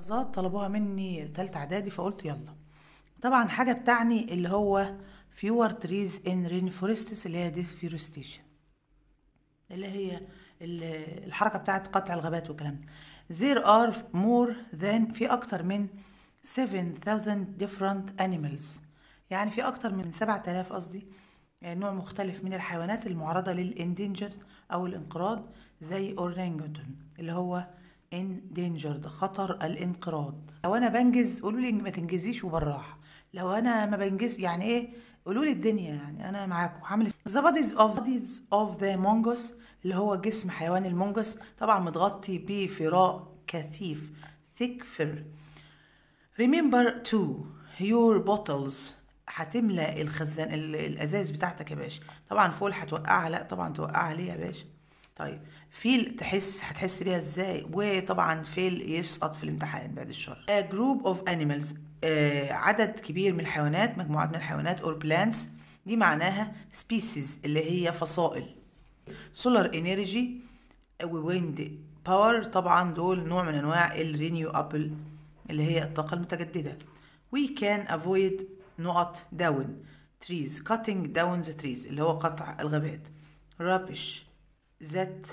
محافظات طلبوها مني تالتة اعدادي فقلت يلا طبعا حاجة بتعني اللي هو fewer trees in rainforests اللي هي deforestation اللي هي ال- الحركة بتاعت قطع الغابات والكلام ده. There are more than في أكتر من 7000 different animals يعني في أكتر من 7000 قصدي يعني نوع مختلف من الحيوانات المعرضة للإندينجرد أو الانقراض زي أورانجوتون اللي هو endangered خطر الانقراض لو أنا بنجز قولوا لي ما تنجزيش وبالراحة لو أنا ما بنجز يعني إيه قولوا لي الدنيا يعني أنا معاكم هعمل the bodies of bodies of the mongoose اللي هو جسم حيوان المونجوس طبعا متغطي بفراء كثيف thick fur remember to your bottles هتملى الخزان ال- الازاز بتاعتك يا باشا طبعا فول هتوقعها لا طبعا توقعها ليه يا باشا طيب فيل تحس هتحس بيها ازاي وطبعا فيل يسقط في الامتحان بعد الشر a group of animals آه عدد كبير من الحيوانات مجموعات من الحيوانات or plants دي معناها species اللي هي فصائل سولار انرجي وويند باور طبعا دول نوع من انواع الرينيو ابل اللي هي الطاقه المتجدده we can avoid نقط down trees cutting down the trees اللي هو قطع الغابات rubbish that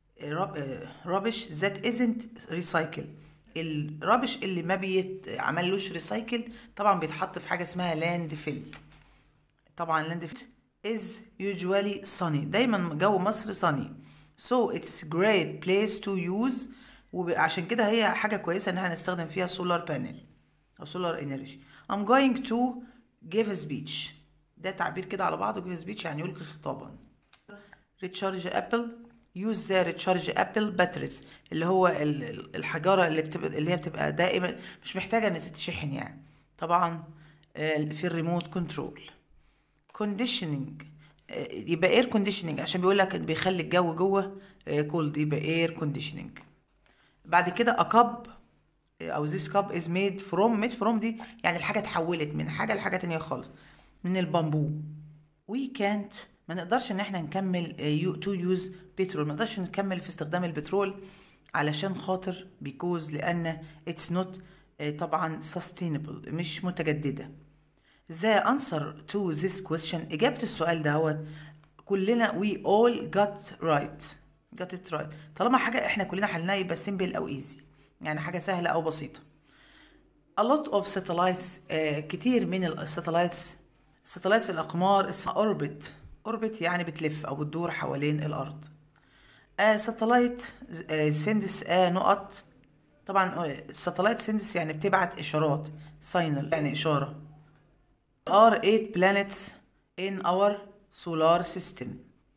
rubbish that isn't recycle الرابش اللي ما بيتعملوش ريسايكل طبعا بيتحط في حاجه اسمها لاند فيل طبعا لاند is usually sunny دايما جو مصر sunny so it's great place to use وعشان كده هي حاجة كويسة ان احنا نستخدم فيها solar panel او solar energy I'm going to give a speech ده تعبير كده على بعضه give a speech يعني يلقي خطابا recharge apple use the recharge apple batteries اللي هو ال- ال- الحجارة اللي بتبقى اللي هي بتبقى دائما مش محتاجة ان تتشحن يعني طبعا آه، في الريموت كنترول كونديشننج يبقى اير كونديشننج عشان بيقول لك بيخلي الجو جوه كولد يبقى اير كونديشننج بعد كده a cup او this cup is made from made from دي يعني الحاجه اتحولت من حاجه لحاجه تانية خالص من البامبو we can't ما نقدرش ان احنا نكمل تو يوز بترول ما نقدرش نكمل في استخدام البترول علشان خاطر because لان it's not آه، طبعا sustainable مش متجدده The answer to this question إجابة السؤال ده هو كلنا we all got right got it right طالما حاجة احنا كلنا حلناها يبقى simple أو easy يعني حاجة سهلة أو بسيطة a lot of satellites آه كتير من الساتلايتس satellites الأقمار اسمها orbit orbit يعني بتلف أو بتدور حوالين الأرض آه satellite آه sends آه نقط طبعا satellite sends يعني بتبعت إشارات signal يعني إشارة are eight planets in our solar system.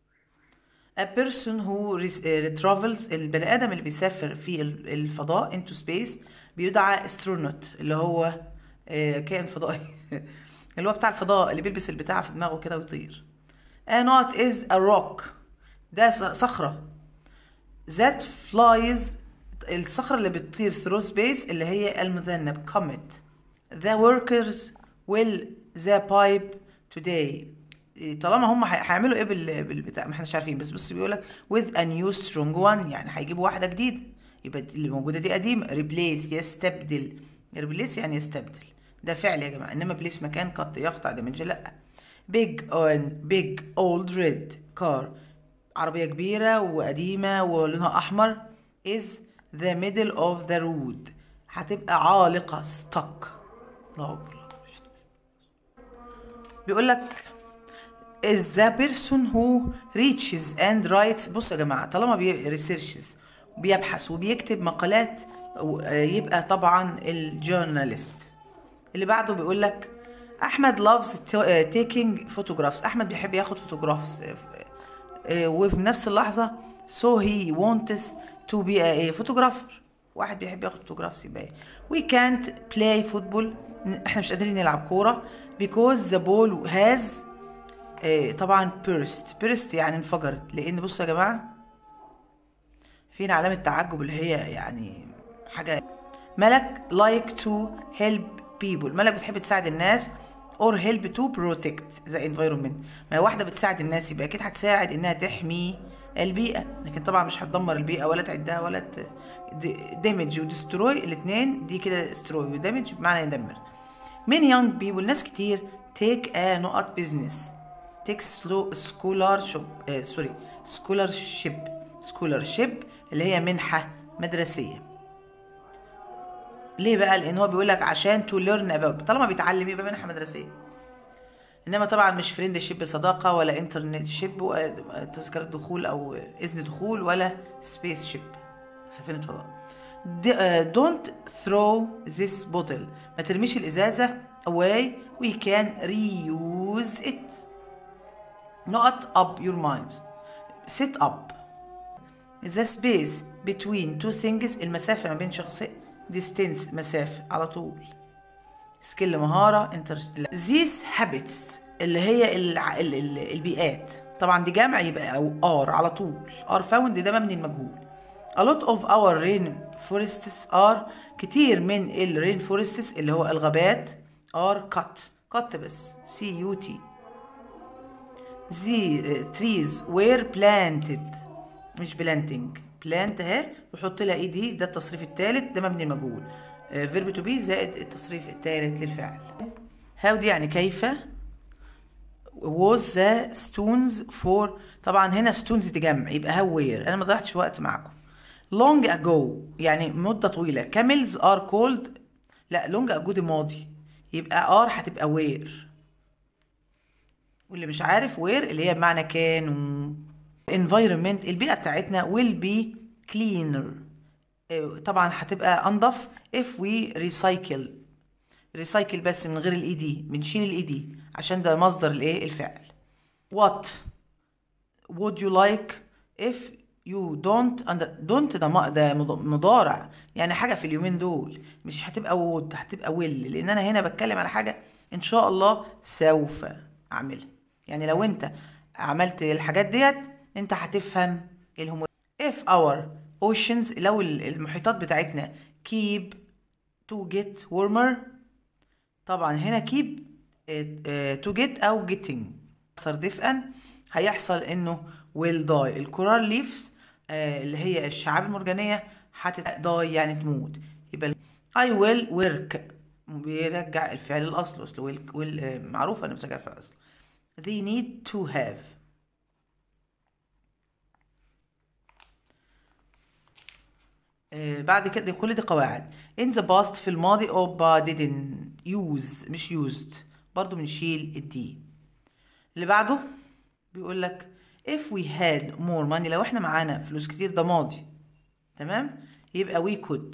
A person who res- uh, travels البني آدم اللي بيسافر في ال- الفضاء into space بيدعى astronaut اللي هو آه، كائن فضائي اللي هو بتاع الفضاء اللي بيلبس البتاع في دماغه كده ويطير. A not is a rock ده ص- صخرة that flies الصخرة اللي بتطير through space اللي هي المذنب comet the workers will the pipe today إيه، طالما هم هي- هيعملوا ايه بال- بالبتاع ما احناش عارفين بس بص بيقول لك with a new strong one يعني هيجيبوا واحده جديده يبقى دي اللي موجوده دي قديمه replace يستبدل replace يعني يستبدل ده فعل يا جماعه انما بليس مكان قط يقطع دمج لا big on big old red car عربيه كبيره وقديمه ولونها احمر is the middle of the road هتبقى عالقه stuck الله اكبر بيقول لك is the person who reaches and writes بص يا جماعة طالما بي researches بيبحث وبيكتب مقالات و- آه، يبقى طبعا الجورناليست اللي بعده بيقول لك أحمد loves to- آه، taking photographs أحمد بيحب ياخد photographs آه، آه، وفي نفس اللحظة so he wants to be a photographer واحد بيحب ياخد فوتوغرافز يبقى إيه؟ we can't play football احنا مش قادرين نلعب كورة because the ball has آه، طبعا burst burst يعني انفجرت لان بصوا يا جماعة فين علامة تعجب اللي هي يعني حاجة ملك like to help people ملك بتحب تساعد الناس or help to protect the environment ما هي واحدة بتساعد الناس يبقى أكيد هتساعد إنها تحمي البيئة لكن طبعا مش هتدمر البيئة ولا تعدها ولا دامج ودستروي الاثنين دي كده دستروي ودامج بمعنى يدمر many young people ناس كتير take a نقط business take slow scholarship آه سوري scholarship scholarship اللي هي منحة مدرسية ليه بقى لان هو بيقول لك عشان تو ليرن اباوت طالما بيتعلم يبقى منحه مدرسيه انما طبعا مش فريند شيب صداقه ولا انترنت شيب تذكره دخول او اذن دخول ولا سبيس شيب سفينه فضاء دونت ثرو ذس بوتل ما ترميش الازازه away we can reuse it not up your minds set up the space between two things المسافه ما بين شخصين distance مسافة على طول سكيل مهارة انتر these habits اللي هي الع... ال... ال... البيئات طبعا دي جمع يبقى او ار على طول ار فاوند ده مبني المجهول a lot of our rainforests are كتير من الرين فورستس اللي هو الغابات are cut cut بس C U T the trees were planted مش planting بلانت اهي وحط لها اي دي ده التصريف الثالث ده مبني المجهول فيرب تو بي زائد التصريف الثالث للفعل هاو دي يعني كيف was the stones for طبعا هنا stones دي جمع يبقى هاو وير انا ما ضيعتش وقت معاكم long ago يعني مدة طويلة camels are called لا long ago دي ماضي يبقى are هتبقى where واللي مش عارف where اللي هي بمعنى كانوا environment البيئة بتاعتنا will be cleaner طبعا هتبقى انضف if we recycle recycle بس من غير الاي دي بنشيل الاي دي عشان ده مصدر الايه الفعل what would you like if you don't under don't ده ده مضارع يعني حاجه في اليومين دول مش هتبقى would هتبقى will لان انا هنا بتكلم على حاجه ان شاء الله سوف اعملها يعني لو انت عملت الحاجات ديت انت هتفهم ايه الهم if our oceans لو المحيطات بتاعتنا keep to get warmer طبعا هنا keep to get او getting صار دفئا هيحصل انه will die الكورال ليفز اللي هي الشعاب المرجانية هتداي يعني تموت يبقى I will work بيرجع الفعل الأصل أصل will, will معروف أنه بترجع الفعل الأصل they need to have بعد كده كل دي قواعد in the past في الماضي or didn't use مش used برضو بنشيل الدي اللي بعده بيقول لك if we had more money لو احنا معانا فلوس كتير ده ماضي تمام يبقى we could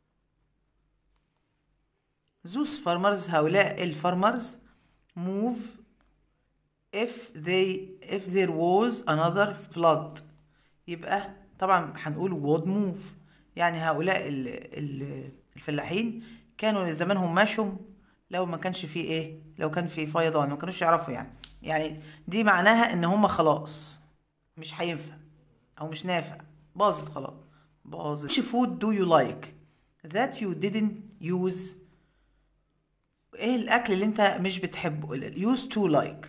those farmers هؤلاء الفارمرز move if they if there was another flood يبقى طبعا هنقول would move يعني هؤلاء ال ال الفلاحين كانوا زمانهم ماشوا لو ما كانش فيه ايه لو كان في فيضان ما كانوش يعرفوا يعني يعني دي معناها ان هم خلاص مش هينفع او مش نافع باظت خلاص باظت which food do you like that you didn't use ايه الاكل اللي انت مش بتحبه use to like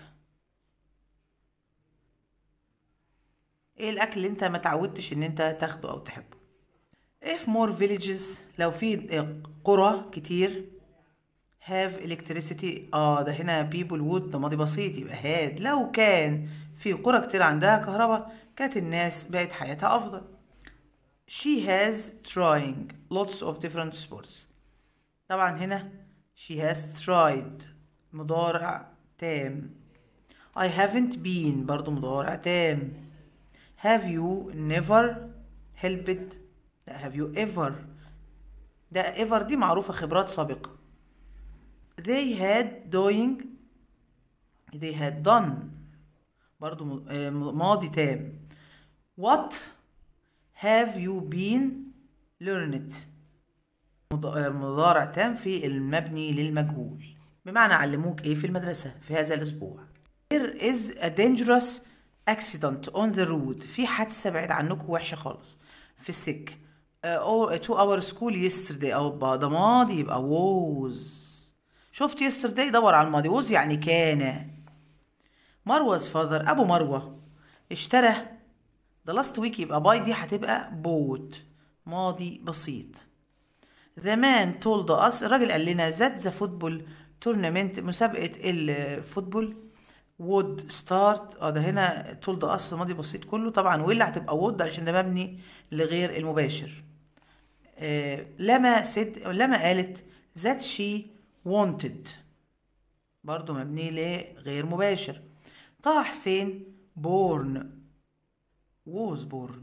ايه الاكل اللي انت ما تعودتش ان انت تاخده او تحبه if more villages لو في قرى كتير have electricity اه ده هنا people would ده ماضي بسيط يبقى had لو كان في قرى كتير عندها كهرباء كانت الناس بقت حياتها افضل she has trying lots of different sports طبعا هنا she has tried مضارع تام I haven't been برضو مضارع تام have you never helped لا have you ever ده ever دي معروفة خبرات سابقة they had doing they had done برضو ماضي تام what have you been learned مضارع تام في المبني للمجهول بمعنى علموك ايه في المدرسة في هذا الاسبوع there is a dangerous accident on the road في حادثة بعيد عنكم وحشة خالص في السكة uh, to our school yesterday أو ده ماضي يبقى was شفت yesterday دور على الماضي was يعني كان مروز فاذر أبو مروة اشترى the last week يبقى باي دي هتبقى bought ماضي بسيط the man told us الراجل قال لنا that the football tournament مسابقة الفوتبول would start اه ده هنا told us ماضي بسيط كله طبعا واللي هتبقى would عشان ده مبني لغير المباشر آه لما سد لما قالت that she wanted برضو مبني لغير مباشر طه حسين born was born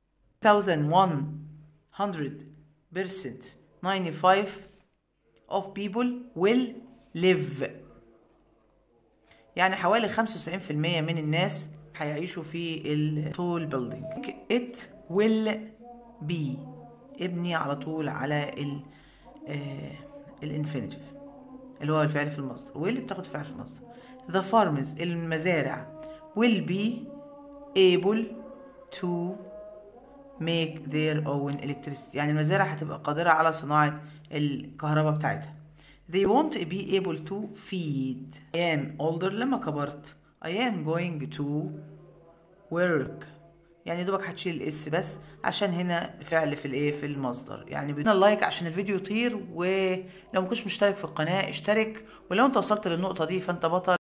1100% 95 of people will live يعني حوالي 95% من الناس هيعيشوا في التول بيلدينج it will be ابني على طول على ال آه الانفينيتيف اللي هو الفعل في المصدر واللي بتاخد فعل في المصدر the farmers المزارع will be able to make their own electricity يعني المزارع هتبقى قادرة على صناعة الكهرباء بتاعتها they won't be able to feed I am older لما كبرت I am going to work يعني دوبك هتشيل الاس بس عشان هنا فعل في الايه في المصدر يعني بدنا لايك عشان الفيديو يطير ولو مكنتش مشترك في القناة اشترك ولو انت وصلت للنقطة دي فانت بطل